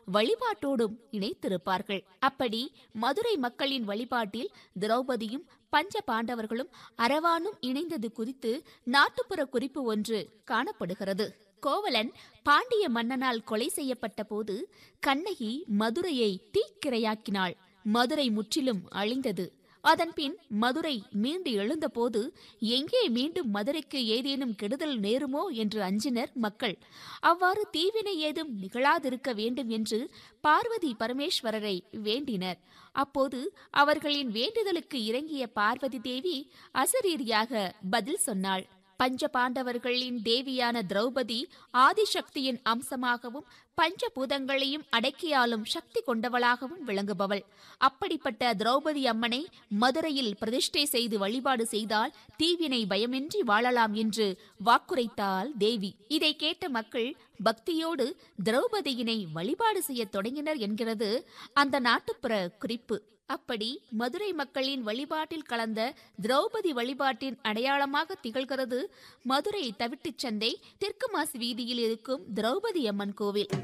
வழிபாட்டோடும் இணைத்திருப்பார்கள் அப்படி மதுரை மக்களின் வழிபாட்டில் திரௌபதியும் பஞ்ச பாண்டவர்களும் அரவானும் இணைந்தது குறித்து நாட்டுப்புற குறிப்பு ஒன்று காணப்படுகிறது கோவலன் பாண்டிய மன்னனால் கொலை செய்யப்பட்ட போது கண்ணகி மதுரையை தீக்கிரையாக்கினாள் மதுரை முற்றிலும் அழிந்தது அதன்பின் மதுரை மீண்டு எழுந்தபோது எங்கே மீண்டும் மதுரைக்கு ஏதேனும் கெடுதல் நேருமோ என்று அஞ்சினர் மக்கள் அவ்வாறு தீவினை ஏதும் நிகழாதிருக்க வேண்டும் என்று பார்வதி பரமேஸ்வரரை வேண்டினர் அப்போது அவர்களின் வேண்டுதலுக்கு இறங்கிய பார்வதி தேவி அசரீரியாக பதில் சொன்னாள் பஞ்ச பாண்டவர்களின் தேவியான திரௌபதி ஆதிசக்தியின் அம்சமாகவும் பஞ்சபூதங்களையும் அடக்கியாலும் சக்தி கொண்டவளாகவும் விளங்குபவள் அப்படிப்பட்ட திரௌபதி அம்மனை மதுரையில் பிரதிஷ்டை செய்து வழிபாடு செய்தால் தீவினை பயமின்றி வாழலாம் என்று வாக்குரைத்தாள் தேவி இதை கேட்ட மக்கள் பக்தியோடு திரௌபதியினை வழிபாடு செய்யத் தொடங்கினர் என்கிறது அந்த நாட்டுப்புற குறிப்பு அப்படி மதுரை மக்களின் வழிபாட்டில் கலந்த திரௌபதி வழிபாட்டின் அடையாளமாக திகழ்கிறது மதுரை தவிட்டுச் சந்தை தெற்கு மாசி வீதியில் இருக்கும் திரௌபதி அம்மன் கோவில்